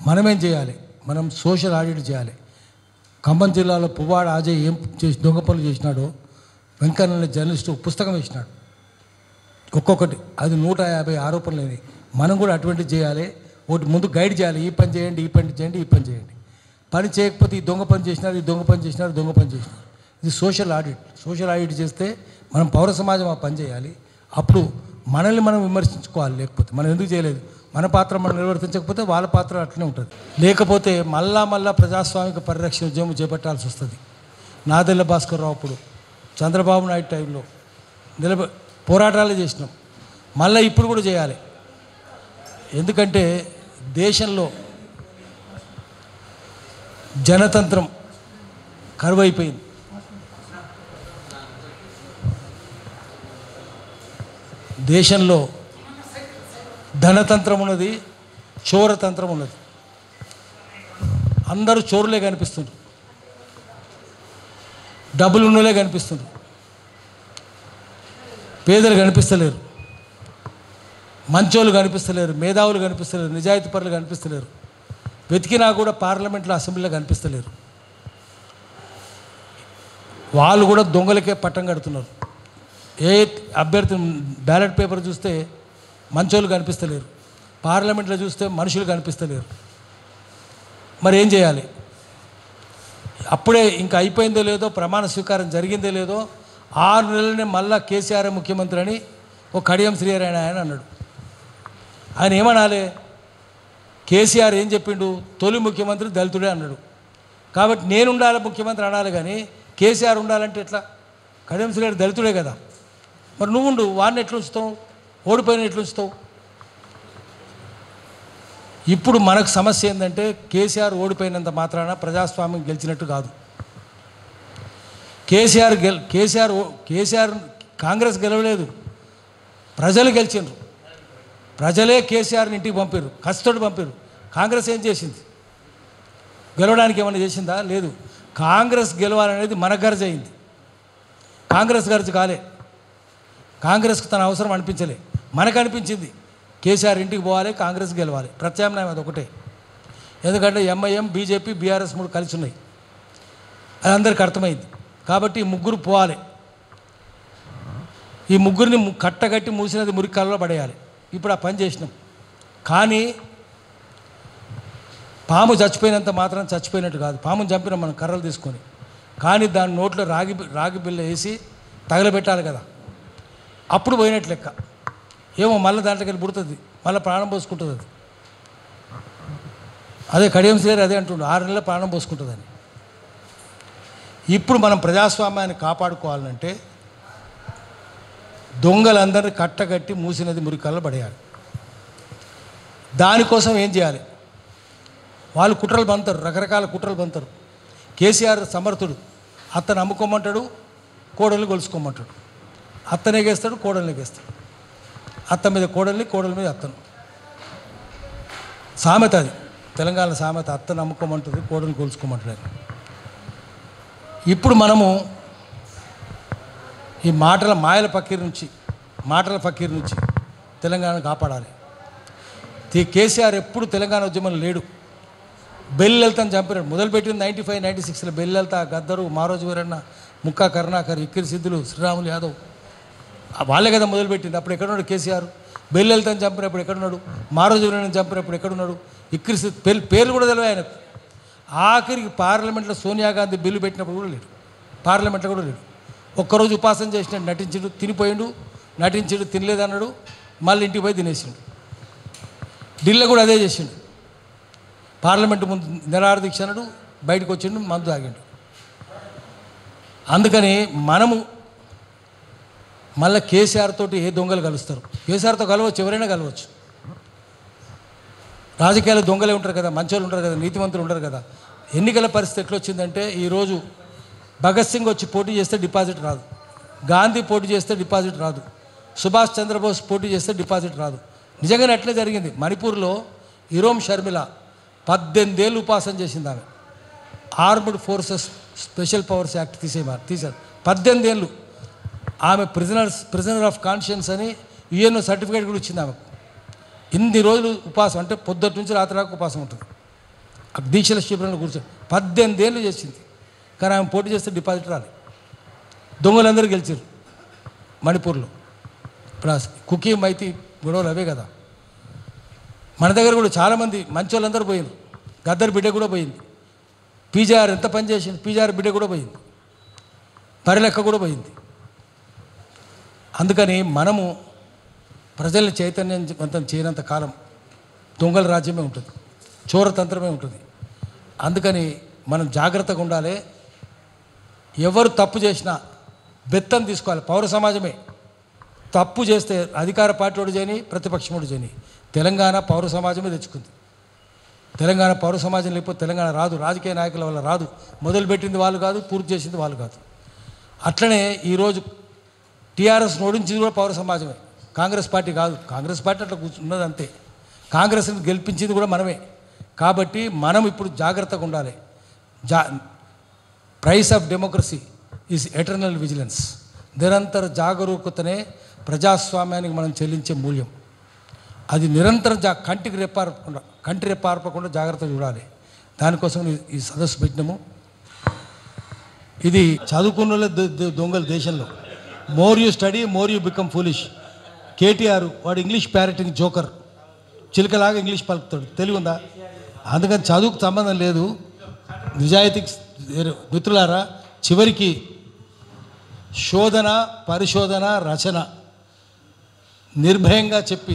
మనమేం చేయాలి మనం సోషల్ ఆడిట్ చేయాలి ఖమ్మం జిల్లాలో పువ్వాడ అజయ్ ఏం చేసి దొంగ పనులు చేసినాడో వెంకన్న జర్నలిస్టు పుస్తకం వేసినాడు ఒక్కొక్కటి అది నూట యాభై ఆరోపణలు అయినాయి మనం కూడా అటువంటివి చేయాలి ఒకటి ముందు గైడ్ చేయాలి ఈ పని చేయండి ఈ పని చేయండి ఈ పని చేయండి పని చేయకపోతే ఈ దొంగ పని చేసినారు ఈ దొంగ పని చేసినారు దొంగ పని చేసినారు ఇది సోషల్ ఆడిట్ సోషల్ ఆడిట్ చేస్తే మనం పౌర సమాజం ఆ పని చేయాలి అప్పుడు మనల్ని మనం విమర్శించుకోవాలి లేకపోతే మనం ఎందుకు చేయలేదు మన పాత్ర మనం నిర్వర్తించకపోతే వాళ్ళ పాత్ర అట్లనే ఉంటుంది లేకపోతే మళ్ళా మళ్ళా ప్రజాస్వామిక పరిరక్షణ ఉద్యమం చేపట్టాల్సి వస్తుంది నాదెల్ల భాస్కర్ రావు అప్పుడు చంద్రబాబు నాయుడు టైంలో నిలబ పోరాటాలు చేసినాం మళ్ళీ ఇప్పుడు కూడా చేయాలి ఎందుకంటే దేశంలో జనతంత్రం కరువైపోయింది దేశంలో ధనతంత్రం ఉన్నది చోరతంత్రం ఉన్నది అందరూ చోరులే కనిపిస్తున్నారు డబ్బులు ఉన్నోలే కనిపిస్తున్నారు పేదలు కనిపిస్తలేరు మంచోళ్ళు కనిపిస్తలేరు మేధావులు కనిపిస్తలేరు నిజాయితీ పరులు కనిపిస్తలేరు వెతికినా కూడా పార్లమెంట్లో అసెంబ్లీలో కనిపిస్తలేరు వాళ్ళు కూడా దొంగలకే పట్టం కడుతున్నారు ఏ అభ్యర్థి బ్యాలెట్ పేపర్ చూస్తే మంచోళ్ళు కనిపిస్తలేరు పార్లమెంట్లో చూస్తే మనుషులు కనిపిస్తలేరు మరి ఏం చేయాలి అప్పుడే ఇంకా అయిపోయిందో లేదో ప్రమాణ స్వీకారం జరిగిందో లేదో ఆరు నెలలనే మళ్ళా కేసీఆర్ ముఖ్యమంత్రి అని ఒక కడియం శ్రీహరి ఆయన అన్నాడు ఆయన ఏమనాలి కేసీఆర్ ఏం చెప్పిండు తొలి ముఖ్యమంత్రి దళితుడే అన్నాడు కాబట్టి నేను ఉండాలి ముఖ్యమంత్రి అనాలి కానీ కేసీఆర్ ఉండాలంటే ఎట్లా కడియం శ్రీహరి దళితుడే కదా మరి నువ్వు ఉండు వాడిని ఎట్లా ఉంచుతావు ఓడిపోయిన ఎట్లా ఉంచుతావు ఇప్పుడు మనకు సమస్య ఏంటంటే కేసీఆర్ ఓడిపోయినంత మాత్రాన ప్రజాస్వామ్యం గెలిచినట్టు కాదు కేసీఆర్ గెల్ కేసీఆర్ ఓ- కేసీఆర్ కాంగ్రెస్ గెలవలేదు ప్రజలు గెలిచిండ్రు ప్రజలే కేసీఆర్ని ఇంటికి పంపారు కష్టపడి పంపారు కాంగ్రెస్ ఏం చేసింది గెలవడానికి ఏమైనా చేసిందా లేదు కాంగ్రెస్ గెలవాలనేది మన గర్జ అయింది కాంగ్రెస్ గర్జ కాలే కాంగ్రెస్కి తన అవసరం అనిపించలే మనకు అనిపించింది కేసీఆర్ ఇంటికి పోవాలి కాంగ్రెస్ గెలవాలి ప్రత్యామ్నాయం అది ఒకటే ఎందుకంటే ఎంఐఎం బీజేపీ బీఆర్ఎస్ మూడు కలిసి ఉన్నాయి అది అందరికి అర్థమైంది కాబట్టి ఈ ముగ్గురు పోవాలి ఈ ముగ్గురిని ము- కట్టగట్టి మూసినది మురికాలలో పడేయాలి ఇప్పుడు ఆ పని చేసినాం కానీ పాము చచ్చిపోయినంత మాత్రం చచ్చిపోయినట్టు కాదు పాముని చంపినాం మనం కర్రలు తీసుకొని కానీ దాని నోట్లో రాగి బి- రాగి బిల్ల వేసి తగలబెట్టాలి కదా అప్పుడు పోయినట్టు లెక్క ఏమో మళ్ళీ దాంట్లోకి వెళ్ళి పుడుతుంది మళ్ళీ ప్రాణం పోసుకుంటుంది అది అదే కడియం సేరు అదే అంటుండు ఆరు నెలల ప్రాణం పోసుకుంటుందని ఇప్పుడు మనం ప్రజాస్వామ్యాన్ని కాపాడుకోవాలంటే దొంగలందరినీ కట్టగట్టి మూసినది మురికల్లో పడేయాలి దానికోసం ఏం చేయాలి వాళ్ళు కుట్రలు బంతారు రకరకాల కుట్రలు బంతారు కేసీఆర్ సమర్థుడు అతను అమ్ముకోమంటాడు కోడల్ని గొలుసుకోమంటాడు అత్తనే గేస్తాడు కోడల్ని గేస్తాడు అత్త మీద కోడల్ని కోడల మీద అత్తను సామెత అది తెలంగాణ సామెత అత్తను అమ్ముకోమంటుంది కోడల్ని కొలుసుకోమంటుంది ఇప్పుడు మనము ఈ మాటల మాయల ఫకీర్ నుంచి మాటల ఫకీర్ నుంచి తెలంగాణ కాపాడాలి తే- కేసీఆర్ ఎప్పుడు తెలంగాణ ఉద్యమంలో లేడు బెల్లెల్తాను చంపినాడు మొదలుపెట్టింది నైంటీ ఫైవ్ నైంటీ సిక్స్లో బెల్లెల్తా గద్దరు మారోజు వీరన్న ముక్కా కరుణాకర్ ఇక్కిరి సిద్ధులు శ్రీరాములు యాదవ్ ఆ వాళ్ళే కదా మొదలుపెట్టింది అప్పుడు ఎక్కడున్నాడు కేసీఆర్ బెల్లెల్తాను చంపినప్పుడు ఎక్కడున్నాడు మారోజు వీరన్న చంపినప్పుడు ఎక్కడున్నాడు ఇక్కిరి సిద్ధు పేర్లు పేర్లు కూడా తెలియదు ఆయనకు ఆఖరికి పార్లమెంట్లో సోనియా గాంధీ బిల్లు పెట్టినప్పుడు కూడా లేడు పార్లమెంట్లో కూడా లేడు ఒక్కరోజు ఉపాసన చేసినట్టు నటించిండు తినిపోయిండు నటించిండు తినలేదన్నాడు మళ్ళీ ఇంటికి పోయి తినేసిండు ఢిల్లీ కూడా అదే చేసిండు పార్లమెంట్ ముందు నిరాహార దీక్ష అన్నాడు బయటకు వచ్చిండు మందు తాగిండు అందుకని మనము మళ్ళీ కేసీఆర్ తోటి ఏ దొంగలు కలుస్తారు కేసీఆర్తో కలవచ్చు ఎవరైనా కలవచ్చు రాజకీయాలు దొంగలే ఉంటారు కదా మంచోళ్ళు ఉంటారు కదా నీతివంతులు ఉంటారు కదా ఎన్నికల పరిస్థితి ఎట్లా వచ్చిందంటే ఈరోజు భగత్ సింగ్ వచ్చి పోటీ చేస్తే డిపాజిట్ రాదు గాంధీ పోటీ చేస్తే డిపాజిట్ రాదు సుభాష్ చంద్రబోస్ పోటీ చేస్తే డిపాజిట్ రాదు నిజంగానే అట్లే జరిగింది మణిపూర్లో ఇరోమ్ షర్మిల పద్దెనిమిదేళ్ళు ఉపాసన చేసింది ఆమె armed forces special powers act తీసేయమా తీశారు పద్దెనిమిది ఏళ్ళు ఆమె ప్రిజనర్స్ ప్రిజనర్ ఆఫ్ కాన్షియన్స్ అని యుఎన్ఓ సర్టిఫికేట్ కూడా ఇచ్చింది ఆమెకు ఇన్ని రోజులు ఉపాసం అంటే పొద్దుటి నుంచి రాత్రి దాకా ఉపాసం ఉంటుంది ఆ దీక్షల శిబిరంలో కూర్చొని పద్దెనిమిది ఏళ్ళు చేసింది కానీ ఆమె పోటీ చేస్తే డిపాజిట్ రాలి దొంగలందరూ గెలిచారు మణిపూర్లో ఇప్పుడు ఆ కుకీ మైతి గొడవలు అవే కదా మన దగ్గర కూడా చాలామంది మంచి వాళ్ళందరూ పోయింది గద్దర్ బిడ్డ కూడా పోయింది పీజీఆర్ ఎంత పని చేసింది పీజీఆర్ బిడ్డ కూడా పోయింది పరిలెక్క కూడా పోయింది అందుకని మనము ప్రజల్ని చైతన్యవంతం చేయనంత కాలం దొంగల రాజ్యమే ఉంటుంది చోరతంత్రమే ఉంటుంది అందుకని మనం జాగ్రత్తగా ఉండాలి ఎవరు తప్పు చేసినా బెత్తం తీసుకోవాలి పౌర సమాజమే తప్పు చేస్తే అధికార పార్టీ వాడు చేయని ప్రతిపక్షముడు చేయని తెలంగాణ పౌర సమాజమే తెచ్చుకుంది తెలంగాణ పౌర సమాజం లేకపోతే తెలంగాణ రాదు రాజకీయ నాయకుల వల్ల రాదు మొదలుపెట్టింది వాళ్ళు కాదు పూర్తి చేసింది వాళ్ళు కాదు అట్లనే ఈరోజు టీఆర్ఎస్ ఓడించింది కూడా పౌర సమాజమే కాంగ్రెస్ పార్టీ కాదు కాంగ్రెస్ పార్టీ అట్లా కూర్చున్నది అంతే కాంగ్రెస్ని గెలిపించింది కూడా మనమే కాబట్టి మనం ఇప్పుడు జాగ్రత్తగా ఉండాలి జా price of democracy is eternal vigilance నిరంతర జాగరూకతనే ప్రజాస్వామ్యానికి మనం చెల్లించే మూల్యం అది నిరంతరం జా కంటికి రెప్పారపకుండా కంటి రెప్పారపకుండా జాగ్రత్త చూడాలి దానికోసం ఈ- ఈ సదస్సు పెట్టినాము ఇది చదువుకున్న వాళ్ళే దొ- దొ- దొంగలు దేశంలో more you study more you become foolish KTR వాడు ఇంగ్లీష్ ప్యారెటింగ్ జోకర్ చిలకలాగా ఇంగ్లీష్ పలుకుతాడు తెలివి ఉందా అందుకని చదువుకు సంబంధం లేదు నిజాయితీకి మిత్రులారా చివరికి శోధన పరిశోధన రచన నిర్భయంగా చెప్పి